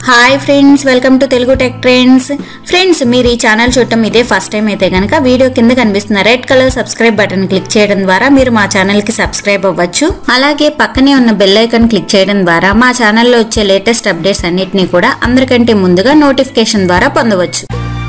hi friends welcome to Telugu tech trends friends మీరు ఈ channel చూడటం ఇదే ఫస్ట్ టైం అయితే కనుక వీడియో కింద కనిపిస్తున్న red colour subscribe button click చేయడం ద్వారా మీరు మా ఛానల్ కి సబ్స్క్రైబ్ అవ్వచ్చు అలాగే పక్కనే ఉన్న బెల్ ఐకాన్ క్లిక్ చేయడం ద్వారా మా ఛానల్లో వచ్చే లేటెస్ట్ అప్డేట్స్ అన్నిటినీ కూడా అందరికంటే ముందుగా నోటిఫికేషన్ ద్వారా పొందవచ్చు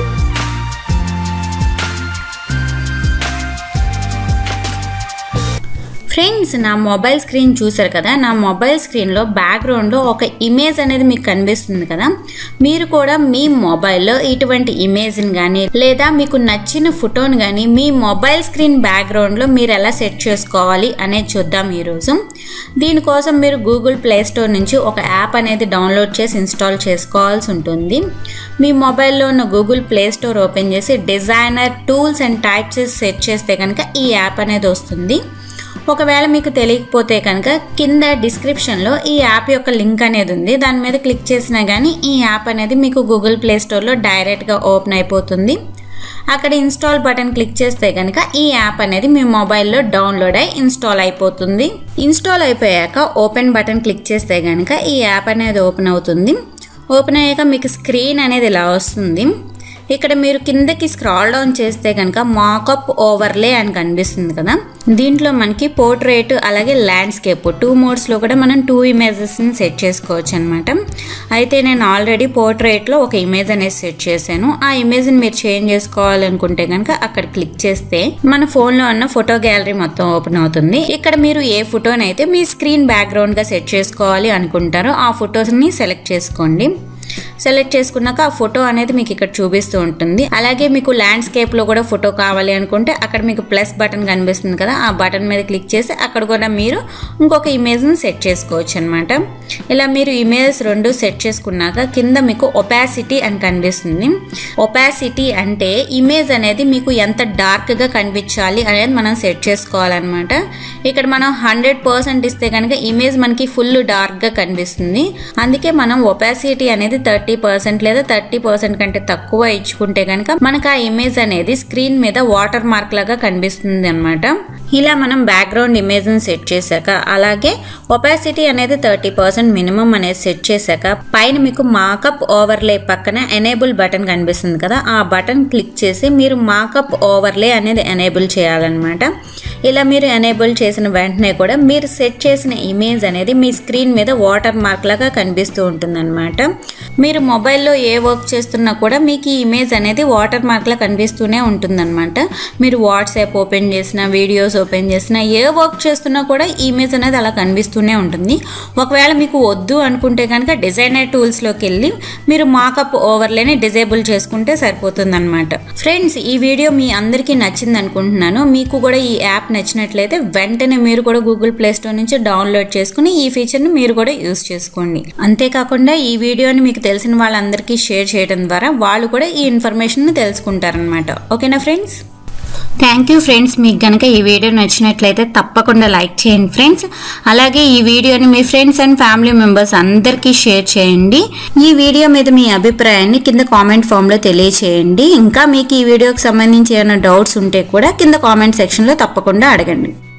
ఫ్రెండ్స్ నా మొబైల్ స్క్రీన్ చూసారు కదా నా మొబైల్ స్క్రీన్లో బ్యాక్గ్రౌండ్లో ఒక ఇమేజ్ అనేది మీకు కనిపిస్తుంది కదా మీరు కూడా మీ మొబైల్లో ఇటువంటి ఇమేజ్ని కానీ లేదా మీకు నచ్చిన ఫోటోని కానీ మీ మొబైల్ స్క్రీన్ బ్యాక్గ్రౌండ్లో మీరు ఎలా సెట్ చేసుకోవాలి అనేది చూద్దాం ఈరోజు దీనికోసం మీరు గూగుల్ ప్లే స్టోర్ నుంచి ఒక యాప్ అనేది డౌన్లోడ్ చేసి ఇన్స్టాల్ చేసుకోవాల్సి ఉంటుంది మీ మొబైల్లో ఉన్న గూగుల్ ప్లే స్టోర్ ఓపెన్ చేసి designer tools and types set చేస్తే కనుక ఈ యాప్ అనేది వస్తుంది ఒకవేళ మీకు తెలియకపోతే కనుక కింద డిస్క్రిప్షన్లో ఈ యాప్ యొక్క లింక్ అనేది ఉంది దాని మీద క్లిక్ చేసినా కానీ ఈ యాప్ అనేది మీకు గూగుల్ ప్లే స్టోర్లో డైరెక్ట్గా ఓపెన్ అయిపోతుంది అక్కడ ఇన్స్టాల్ బటన్ క్లిక్ చేస్తే కనుక ఈ యాప్ అనేది మీ మొబైల్లో డౌన్లోడ్ అయి ఇన్స్టాల్ అయిపోతుంది ఇన్స్టాల్ అయిపోయాక ఓపెన్ బటన్ క్లిక్ చేస్తే కనుక ఈ యాప్ అనేది ఓపెన్ అవుతుంది ఓపెన్ అయ్యాక మీకు స్క్రీన్ అనేది ఇలా వస్తుంది ఇక్కడ మీరు కిందకి స్క్రాల్ డౌన్ చేస్తే కనుక మాకప్ ఓవర్లే అని కనిపిస్తుంది కదా దీంట్లో మనకి పోర్ట్రేట్ అలాగే ల్యాండ్స్కేప్ టూ మోడ్స్లో కూడా మనం టూ ఇమేజెస్ని సెట్ చేసుకోవచ్చు అనమాట అయితే నేను ఆల్రెడీ పోర్ట్రేట్లో ఒక ఇమేజ్ అనేది సెట్ చేశాను ఆ ఇమేజ్ని మీరు చేంజ్ చేసుకోవాలనుకుంటే కనుక అక్కడ క్లిక్ చేస్తే మన ఫోన్లో ఉన్న ఫోటో గ్యాలరీ మొత్తం ఓపెన్ అవుతుంది ఇక్కడ మీరు ఏ ఫోటోని అయితే మీ స్క్రీన్ బ్యాక్గ్రౌండ్గా సెట్ చేసుకోవాలి అనుకుంటారో ఆ ఫొటోస్ని సెలెక్ట్ చేసుకోండి సెలెక్ట్ చేసుకున్నాక ఆ ఫోటో అనేది మీకు ఇక్కడ చూపిస్తూ ఉంటుంది అలాగే మీకు ల్యాండ్స్కేప్ లో కూడా ఫోటో కావాలి అనుకుంటే అక్కడ మీకు ప్లస్ బటన్ కనిపిస్తుంది కదా ఆ బటన్ మీద క్లిక్ చేసి అక్కడ కూడా మీరు ఇంకొక ఇమేజ్ ని సెట్ చేసుకోవచ్చు అనమాట ఇలా మీరు ఇమేజెస్ రెండు సెట్ చేసుకున్నాక కింద మీకు ఒపాసిటీ అని కనిపిస్తుంది ఒపాసిటీ అంటే ఇమేజ్ అనేది మీకు ఎంత డార్క్ గా కనిపించాలి అనేది మనం సెట్ చేసుకోవాలన్నమాట ఇక్కడ మనం హండ్రెడ్ పర్సెంట్ ఇస్తే కనుక ఇమేజ్ మనకి ఫుల్ డార్క్ గా కనిపిస్తుంది అందుకే మనం ఒపాసిటీ అనేది థర్టీ పర్సెంట్ లేదా థర్టీ పర్సెంట్ కంటే తక్కువ ఇచ్చుకుంటే కనుక మనకు ఆ ఇమేజ్ అనేది స్క్రీన్ మీద వాటర్ మార్క్ లాగా కనిపిస్తుంది అనమాట ఇలా మనం బ్యాక్గ్రౌండ్ ఇమేజ్ సెట్ చేశాక అలాగే ఒపాసిటీ అనేది థర్టీ పర్సెంట్ మినిమం అనేది సెట్ చేశాక పైన మీకు మాకప్ ఓవర్లే పక్కన ఎనేబుల్ బటన్ కనిపిస్తుంది కదా ఆ బటన్ క్లిక్ చేసి మీరు మాకప్ ఓవర్లే అనేది ఎనేబుల్ చేయాలన్నమాట ఇలా మీరు ఎనేబుల్ చేసిన వెంటనే కూడా మీరు సెట్ చేసిన ఇమేజ్ అనేది మీ స్క్రీన్ మీద వాటర్ మార్క్ లాగా కనిపిస్తూ ఉంటుందన్నమాట మీరు మొబైల్లో ఏ వర్క్ చేస్తున్నా కూడా మీకు ఈ ఇమేజ్ అనేది వాటర్ మార్క్లా కనిపిస్తూనే ఉంటుందన్నమాట మీరు వాట్సాప్ ఓపెన్ చేసిన వీడియోస్ ఓపెన్ చేసిన ఏ వర్క్ చేస్తున్నా కూడా ఈ ఇమేజ్ అనేది అలా కనిపిస్తూనే ఉంటుంది ఒకవేళ మీకు వద్దు అనుకుంటే కనుక డిజైనర్ టూల్స్లోకి వెళ్ళి మీరు మాకప్ ఓవర్లేని డిజేబుల్ చేసుకుంటే సరిపోతుందన్నమాట ఫ్రెండ్స్ ఈ వీడియో మీ అందరికీ నచ్చింది అనుకుంటున్నాను మీకు కూడా ఈ యాప్ నచ్చినట్లయితే వెంటనే మీరు కూడా గూగుల్ ప్లే స్టోర్ నుంచి డౌన్లోడ్ చేసుకుని ఈ ఫీచర్ని మీరు కూడా యూస్ చేసుకోండి అంతేకాకుండా ఈ వీడియోని మీకు తెలిసిన వాళ్ళందరికీ షేర్ చేయడం ద్వారా వాళ్ళు కూడా ఈ ఇన్ఫర్మేషన్ తెలుసుకుంటారనమాట ఓకేనా ఫ్రెండ్స్ థ్యాంక్ యూ ఫ్రెండ్స్ మీకు కనుక ఈ వీడియో నచ్చినట్లయితే తప్పకుండా లైక్ చేయండి ఫ్రెండ్స్ అలాగే ఈ వీడియోని మీ ఫ్రెండ్స్ అండ్ ఫ్యామిలీ మెంబర్స్ అందరికీ షేర్ చేయండి ఈ వీడియో మీద మీ అభిప్రాయాన్ని కింద కామెంట్ ఫామ్లో తెలియచేయండి ఇంకా మీకు ఈ వీడియోకి సంబంధించి ఏమైనా డౌట్స్ ఉంటే కూడా కింద కామెంట్ సెక్షన్లో తప్పకుండా అడగండి